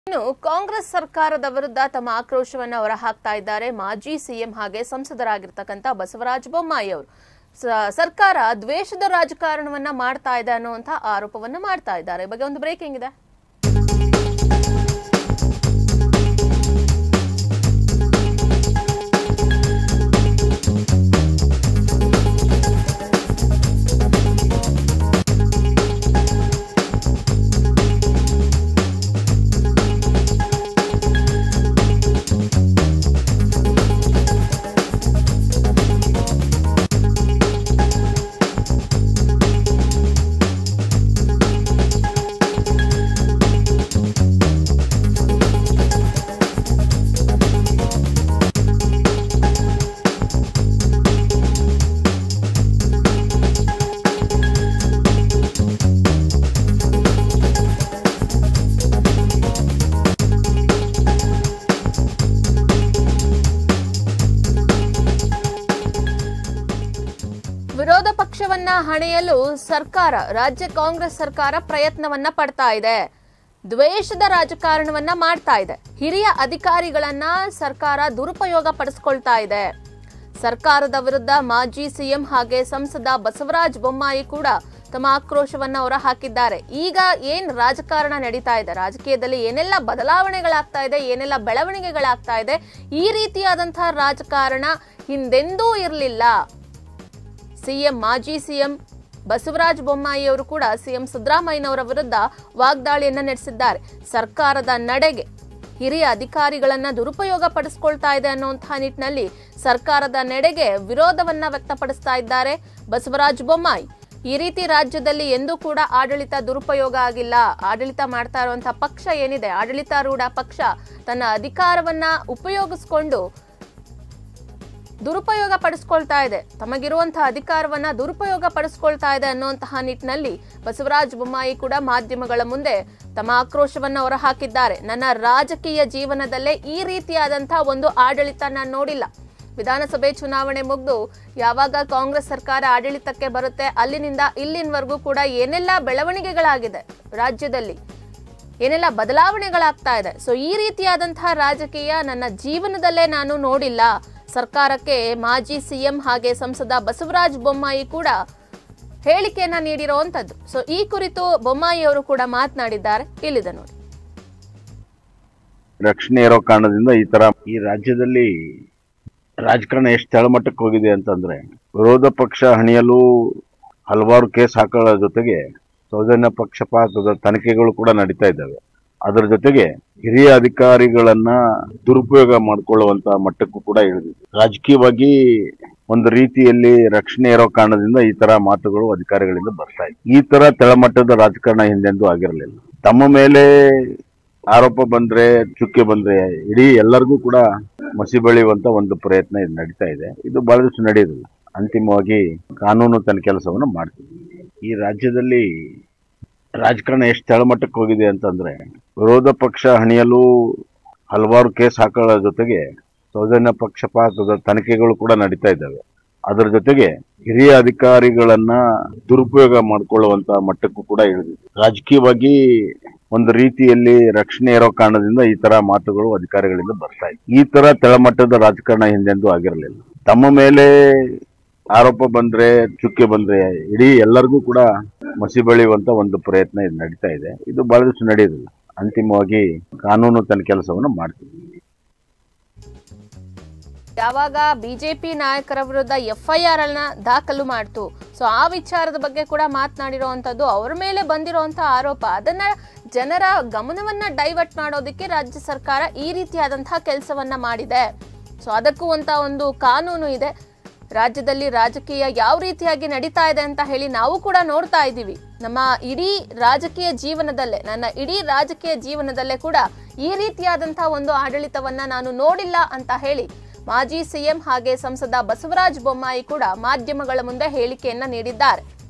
ಇನ್ನು ಕಾಂಗ್ರೆಸ್ ಸರ್ಕಾರದ ವಿರುದ್ಧ ತಮ್ಮ ಆಕ್ರೋಶವನ್ನು ಹೊರಹಾಕ್ತಾ ಇದ್ದಾರೆ ಮಾಜಿ ಸಿಎಂ ಹಾಗೆ ಸಂಸದರಾಗಿರ್ತಕ್ಕಂಥ ಬಸವರಾಜ ಬೊಮ್ಮಾಯಿ ಅವರು ಸ- ಸರ್ಕಾರ ದ್ವೇಷದ ರಾಜಕಾರಣವನ್ನ ಮಾಡ್ತಾ ಇದೆ ಅನ್ನುವಂಥ ಆರೋಪವನ್ನ ಮಾಡ್ತಾ ಇದ್ದಾರೆ ಈ ಬಗ್ಗೆ ಒಂದು ಬ್ರೇಕಿಂಗ್ ಇದೆ ವಿರೋಧ ಪಕ್ಷವನ್ನ ಹಣೆಯಲು ಸರ್ಕಾರ ರಾಜ್ಯ ಕಾಂಗ್ರೆಸ್ ಸರ್ಕಾರ ಪ್ರಯತ್ನವನ್ನ ಪಡ್ತಾ ಇದೆ ದ್ವೇಷದ ರಾಜಕಾರಣವನ್ನ ಮಾಡ್ತಾ ಇದೆ ಹಿರಿಯ ಅಧಿಕಾರಿಗಳನ್ನ ಸರ್ಕಾರ ದುರುಪಯೋಗ ಪಡಿಸ್ಕೊಳ್ತಾ ಇದೆ ಸರ್ಕಾರದ ವಿರುದ್ಧ ಮಾಜಿ ಸಿಎಂ ಹಾಗೆ ಸಂಸದ ಬಸವರಾಜ ಬೊಮ್ಮಾಯಿ ಕೂಡ ತಮ್ಮ ಆಕ್ರೋಶವನ್ನ ಹೊರ ಹಾಕಿದ್ದಾರೆ ಈಗ ಏನ್ ರಾಜಕಾರಣ ನಡೀತಾ ಇದೆ ರಾಜಕೀಯದಲ್ಲಿ ಏನೆಲ್ಲ ಬದಲಾವಣೆಗಳಾಗ್ತಾ ಇದೆ ಏನೆಲ್ಲ ಬೆಳವಣಿಗೆಗಳಾಗ್ತಾ ಇದೆ ಈ ರೀತಿಯಾದಂತಹ ರಾಜಕಾರಣ ಹಿಂದೆಂದೂ ಇರಲಿಲ್ಲ ಸಿಎಂ ಮಾಜಿ ಸಿಎಂ ಬಸವರಾಜ ಬೊಮ್ಮಾಯಿ ಅವರು ಕೂಡ ಸಿಎಂ ಸಿದ್ದರಾಮಯ್ಯನವರ ವಿರುದ್ಧ ವಾಗ್ದಾಳಿಯನ್ನ ನಡೆಸಿದ್ದಾರೆ ಸರ್ಕಾರದ ನಡೆಗೆ ಹಿರಿಯ ಅಧಿಕಾರಿಗಳನ್ನ ದುರುಪಯೋಗ ಪಡಿಸ್ಕೊಳ್ತಾ ಇದೆ ಅನ್ನುವಂತಹ ನಿಟ್ಟಿನಲ್ಲಿ ಸರ್ಕಾರದ ನಡೆಗೆ ವಿರೋಧವನ್ನ ವ್ಯಕ್ತಪಡಿಸ್ತಾ ಇದ್ದಾರೆ ಬಸವರಾಜ ಬೊಮ್ಮಾಯಿ ಈ ರೀತಿ ರಾಜ್ಯದಲ್ಲಿ ಎಂದೂ ಕೂಡ ಆಡಳಿತ ದುರುಪಯೋಗ ಆಗಿಲ್ಲ ಆಡಳಿತ ಮಾಡ್ತಾ ಇರುವಂತಹ ಪಕ್ಷ ಏನಿದೆ ಆಡಳಿತಾರೂಢ ಪಕ್ಷ ತನ್ನ ಅಧಿಕಾರವನ್ನ ಉಪಯೋಗಿಸ್ಕೊಂಡು ದುರುಪಯೋಗ ಪಡಿಸ್ಕೊಳ್ತಾ ಇದೆ ತಮಗಿರುವಂತಹ ಅಧಿಕಾರವನ್ನ ದುರುಪಯೋಗ ಪಡಿಸ್ಕೊಳ್ತಾ ಇದೆ ಅನ್ನುವಂತಹ ನಿಟ್ಟಿನಲ್ಲಿ ಬಸವರಾಜ ಬೊಮ್ಮಾಯಿ ಕೂಡ ಮಾಧ್ಯಮಗಳ ಮುಂದೆ ತಮ್ಮ ಆಕ್ರೋಶವನ್ನ ಹೊರಹಾಕಿದ್ದಾರೆ ನನ್ನ ರಾಜಕೀಯ ಜೀವನದಲ್ಲೇ ಈ ರೀತಿಯಾದಂತಹ ಒಂದು ಆಡಳಿತ ನಾನು ನೋಡಿಲ್ಲ ವಿಧಾನಸಭೆ ಚುನಾವಣೆ ಮುಗಿದು ಯಾವಾಗ ಕಾಂಗ್ರೆಸ್ ಸರ್ಕಾರ ಆಡಳಿತಕ್ಕೆ ಬರುತ್ತೆ ಅಲ್ಲಿನಿಂದ ಇಲ್ಲಿನವರೆಗೂ ಕೂಡ ಏನೆಲ್ಲ ಬೆಳವಣಿಗೆಗಳಾಗಿದೆ ರಾಜ್ಯದಲ್ಲಿ ಏನೆಲ್ಲ ಬದಲಾವಣೆಗಳಾಗ್ತಾ ಇದೆ ಸೊ ಈ ರೀತಿಯಾದಂತಹ ರಾಜಕೀಯ ನನ್ನ ಜೀವನದಲ್ಲೇ ನಾನು ನೋಡಿಲ್ಲ ಸರ್ಕಾರಕ್ಕೆ ಮಾಜಿ ಸಿಎಂ ಹಾಗೆ ಸಂಸದ ಬಸವರಾಜ ಬೊಮ್ಮಾಯಿ ಕೂಡ ಹೇಳಿಕೆಯನ್ನ ನೀಡಿರುವಂತದ್ದು ಸೊ ಈ ಕುರಿತು ಬೊಮ್ಮಾಯಿ ಅವರು ಕೂಡ ಮಾತನಾಡಿದ್ದಾರೆ ಇಲ್ಲಿದೆ ನೋಡಿ ರಕ್ಷಣೆ ಇರೋ ಕಾರಣದಿಂದ ಈ ತರ ಈ ರಾಜ್ಯದಲ್ಲಿ ರಾಜಕಾರಣ ಎಷ್ಟು ತೆಳಮಟ್ಟಕ್ಕೆ ಹೋಗಿದೆ ಅಂತಂದ್ರೆ ವಿರೋಧ ಪಕ್ಷ ಹಣಿಯಲು ಹಲವಾರು ಕೇಸ್ ಹಾಕೊಳ್ಳೋ ಜೊತೆಗೆ ಸೌಜನ್ಯ ಪಕ್ಷಪಾತದ ತನಿಖೆಗಳು ಕೂಡ ನಡೀತಾ ಇದ್ದಾವೆ ಅದರ ಜೊತೆಗೆ ಹಿರಿಯ ಅಧಿಕಾರಿಗಳನ್ನ ದುರುಪಯೋಗ ಮಾಡಿಕೊಳ್ಳುವಂತ ಮಟ್ಟಕ್ಕೂ ಕೂಡ ಇಳಿದಿದೆ ರಾಜಕೀಯವಾಗಿ ಒಂದು ರೀತಿಯಲ್ಲಿ ರಕ್ಷಣೆ ಇರೋ ಕಾರಣದಿಂದ ಈ ತರ ಮಾತುಗಳು ಅಧಿಕಾರಿಗಳಿಂದ ಬರ್ತಾ ಇದೆ ಈ ತರ ತೆಳಮಟ್ಟದ ರಾಜಕಾರಣ ಹಿಂದೆಂದೂ ಆಗಿರಲಿಲ್ಲ ತಮ್ಮ ಮೇಲೆ ಆರೋಪ ಬಂದ್ರೆ ಚುಕ್ಕೆ ಬಂದ್ರೆ ಇಡೀ ಎಲ್ಲರಿಗೂ ಕೂಡ ಮಸಿ ಬೆಳೆಯುವಂತ ಒಂದು ಪ್ರಯತ್ನ ಇದು ನಡೀತಾ ಇದೆ ಇದು ಬಹಳಷ್ಟು ನಡೆಯೋದಿಲ್ಲ ಅಂತಿಮವಾಗಿ ಕಾನೂನು ತನ್ನ ಕೆಲಸವನ್ನು ಮಾಡ್ತೀವಿ ಈ ರಾಜ್ಯದಲ್ಲಿ ರಾಜಕಾರಣ ಎಷ್ಟು ತೆಳಮಟ್ಟಕ್ಕೆ ಹೋಗಿದೆ ಅಂತಂದ್ರೆ ವಿರೋಧ ಪಕ್ಷ ಹಣಿಯಲು ಹಲವಾರು ಕೇಸ್ ಹಾಕೊಳ್ಳೋ ಜೊತೆಗೆ ಸೌಜನ್ಯ ಪಕ್ಷಪಾತದ ತನಿಖೆಗಳು ಕೂಡ ನಡೀತಾ ಇದ್ದಾವೆ ಅದರ ಜೊತೆಗೆ ಹಿರಿಯ ಅಧಿಕಾರಿಗಳನ್ನ ದುರುಪಯೋಗ ಮಾಡಿಕೊಳ್ಳುವಂತ ಮಟ್ಟಕ್ಕೂ ಕೂಡ ಇಳಿದಿದೆ ರಾಜಕೀಯವಾಗಿ ಒಂದು ರೀತಿಯಲ್ಲಿ ರಕ್ಷಣೆ ಇರೋ ಕಾರಣದಿಂದ ಈ ತರ ಮಾತುಗಳು ಅಧಿಕಾರಿಗಳಿಂದ ಬರ್ತಾ ಇದೆ ಈ ತರ ತೆಳಮಟ್ಟದ ರಾಜಕಾರಣ ಹಿಂದೆಂದೂ ಆಗಿರಲಿಲ್ಲ ತಮ್ಮ ಮೇಲೆ ಆರೋಪ ಬಂದ್ರೆ ಚುಕ್ಕೆ ಬಂದ್ರೆ ಇಡೀ ಎಲ್ಲರಿಗೂ ಕೂಡ ಮಸಿ ಬೆಳೆಯುವಂತ ಒಂದು ಪ್ರಯತ್ನ ಇದು ನಡೀತಾ ಇದೆ ಇದು ಬಹಳಷ್ಟು ನಡೆಯೋದಿಲ್ಲ ಅಂತಿಮವಾಗಿ ಕಾನೂನು ತನ್ನ ಕೆಲಸವನ್ನು ಮಾಡ್ತೀವಿ ಯಾವಾಗ ಬಿಜೆಪಿ ನಾಯಕರ ವಿರುದ್ಧ ಎಫ್ಐಆರ್ ಅನ್ನ ದಾಖಲು ಮಾಡ್ತು ಸೊ ಆ ವಿಚಾರದ ಬಗ್ಗೆ ಕೂಡ ಮಾತನಾಡಿರುವಂತದ್ದು ಅವ್ರ ಮೇಲೆ ಬಂದಿರುವಂತ ಆರೋಪ ಅದನ್ನ ಜನರ ಗಮನವನ್ನ ಡೈವರ್ಟ್ ಮಾಡೋದಕ್ಕೆ ರಾಜ್ಯ ಸರ್ಕಾರ ಈ ರೀತಿಯಾದಂತಹ ಕೆಲಸವನ್ನ ಮಾಡಿದೆ ಸೊ ಅದಕ್ಕೂ ಅಂತ ಒಂದು ಕಾನೂನು ಇದೆ ರಾಜ್ಯದಲ್ಲಿ ರಾಜಕೀಯ ಯಾವ ರೀತಿಯಾಗಿ ನಡೀತಾ ಇದೆ ಅಂತ ಹೇಳಿ ನಾವು ಕೂಡ ನೋಡ್ತಾ ಇದ್ದೀವಿ ನಮ್ಮ ಇಡೀ ರಾಜಕೀಯ ಜೀವನದಲ್ಲೇ ನನ್ನ ಇಡೀ ರಾಜಕೀಯ ಜೀವನದಲ್ಲೇ ಕೂಡ ಈ ರೀತಿಯಾದಂತಹ ಒಂದು ಆಡಳಿತವನ್ನ ನಾನು ನೋಡಿಲ್ಲ ಅಂತ ಹೇಳಿ ಮಾಜಿ ಸಿಎಂ ಹಾಗೆ ಸಂಸದ ಬಸವರಾಜ ಬೊಮ್ಮಾಯಿ ಕೂಡ ಮಾಧ್ಯಮಗಳ ಮುಂದೆ ಹೇಳಿಕೆಯನ್ನ ನೀಡಿದ್ದಾರೆ